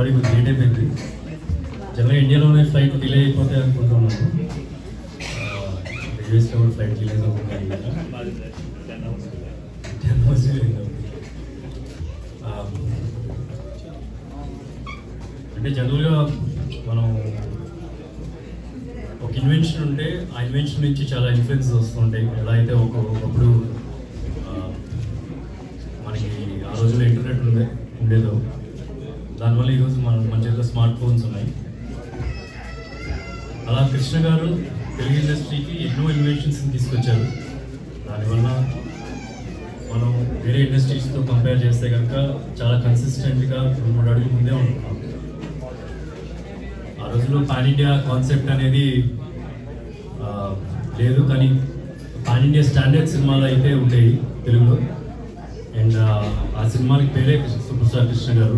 sorry కొంచెం late అయిపోయింది జనరల్గా ఇండియాలోనే ఫ్లైట్ డిలే అయిపోతాయి అనుకుంటున్నాను యూఎస్లో కూడా ఫ్లైట్ డిలే అవుతుంది టెన్ అవర్స్ అంటే జనరల్గా మనం ఒక ఇన్వెన్షన్ ఉంటే ఆ ఇన్వెన్షన్ నుంచి చాలా ఇన్ఫ్లుయెన్స్ వస్తుంటాయి ఎలా అయితే ఒక ఒకప్పుడు ఆ, మనకి ఆ రోజుల్లో ఇంటర్నెట్ ఉండే ఉండేదో దానివల్ల ఈరోజు మన మన చేతిలో స్మార్ట్ ఫోన్స్ ఉన్నాయి అలా కృష్ణ గారు తెలుగు ఇండస్ట్రీకి ఎన్నో ఇన్వెన్షన్స్ తీసుకొచ్చారు దానివల్ల మనం వేరే ఇండస్ట్రీస్తో కంపేర్ చేస్తే కనుక చాలా కన్సిస్టెంట్గా రెండు మూడు అడుగులు ముందే ఉంటున్నాం ఆ రోజుల్లో పాన్ ఇండియా కాన్సెప్ట్ అనేది ఆ, లేదు కానీ పాన్ ఇండియా స్టాండర్డ్ సినిమాలు అయితే ఉంటాయి తెలుగులో అండ్ ఆ సినిమాకి పేరే సూపర్ స్టార్ కృష్ణ గారు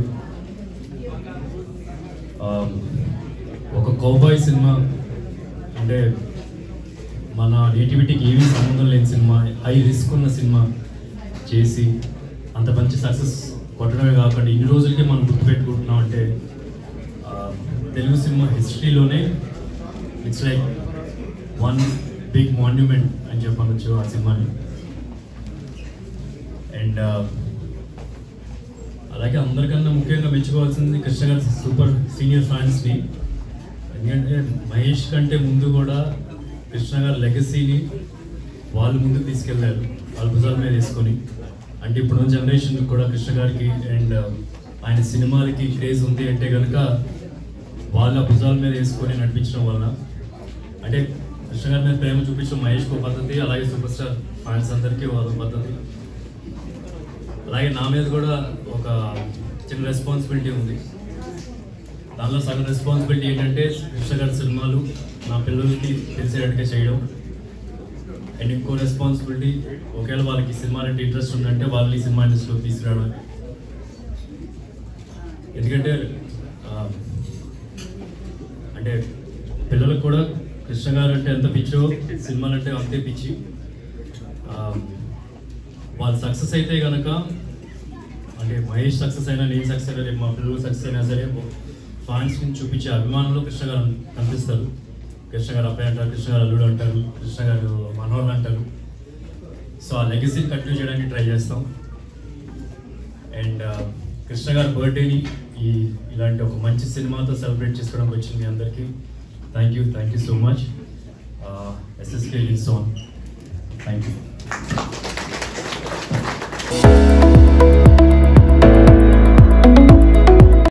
ఆ, ఒక కౌబాయ్ సినిమా అంటే మన నేటివిటీకి ఏమీ సంబంధం లేని సినిమా హై రిస్క్ ఉన్న సినిమా చేసి అంత మంచి సక్సెస్ కొట్టడమే కాకుండా ఇన్ని రోజులకి మనం గుర్తుపెట్టుకుంటున్నాం అంటే ఆ, తెలుగు సినిమా హిస్టరీలోనే it's like one big monument అని చెప్పనొచ్చు ఆ సినిమాని అండ్ అలాగే అందరికన్నా ముఖ్యంగా మెచ్చుకోవాల్సింది కృష్ణ గారి సూపర్ సీనియర్ ఫ్యాన్స్ని ఎందుకంటే మహేష్ కంటే ముందు కూడా కృష్ణ గారి లెగసీని వాళ్ళు ముందుకు తీసుకెళ్లారు వాళ్ళ భుజాల మీద తీసుకొని అంటే ఇప్పుడున్న జనరేషన్ కూడా కృష్ణ గారికి అండ్ ఆయన సినిమాలకి క్రేజ్ ఉంది అంటే కనుక వాళ్ళ భుజాల మీద వేసుకొని నడిపించడం వలన అంటే కృష్ణ గారి మీద ప్రేమ చూపించడం మహేష్కి ఒక పద్ధతి అలాగే సూపర్ స్టార్ ఫ్యాన్స్ అందరికీ వాళ్ళ పద్ధతి అలాగే నా మీద కూడా ఒక చిన్న రెస్పాన్సిబిలిటీ ఉంది దానిలో సగం రెస్పాన్సిబిలిటీ ఏంటంటే కృష్ణ గారి సినిమాలు నా పిల్లలకి తెలిసేటట్టుగా చేయడం అండ్ ఇంకో రెస్పాన్సిబిలిటీ ఒకవేళ వాళ్ళకి సినిమా అంటే ఇంట్రెస్ట్ ఉందంటే వాళ్ళని సినిమా ఇండస్ట్రీలో తీసుకురావడం ఎందుకంటే ఆ, అంటే పిల్లలకు కూడా కృష్ణ గారు అంటే ఎంత పిచ్చో సినిమాలు అంటే అంతే పిచ్చి ఆ, వాళ్ళు సక్సెస్ అయితే కనుక అంటే మహేష్ సక్సెస్ అయినా నేను సక్సెస్ అయినా రేపు మా పిల్లలు సక్సెస్ అయినా సరే ఫ్యాన్స్ నుంచి చూపించే అభిమానంలో కృష్ణ గారు కనిపిస్తారు కృష్ణ గారు అబ్బాయి అంటారు కృష్ణ గారు అల్లుడు అంటారు కృష్ణ గారు మనోహర్ అంటారు సో ఆ లెగసీని కంటిన్యూ చేయడానికి ట్రై చేస్తాం అండ్ కృష్ణ గారి బర్త్డేని ఈ ఇలాంటి ఒక మంచి సినిమాతో సెలబ్రేట్ చేసుకోవడానికి వచ్చింది మీ అందరికీ thank you thank you so much SSK లిన్స్ ఆన్ థ్యాంక్ యూ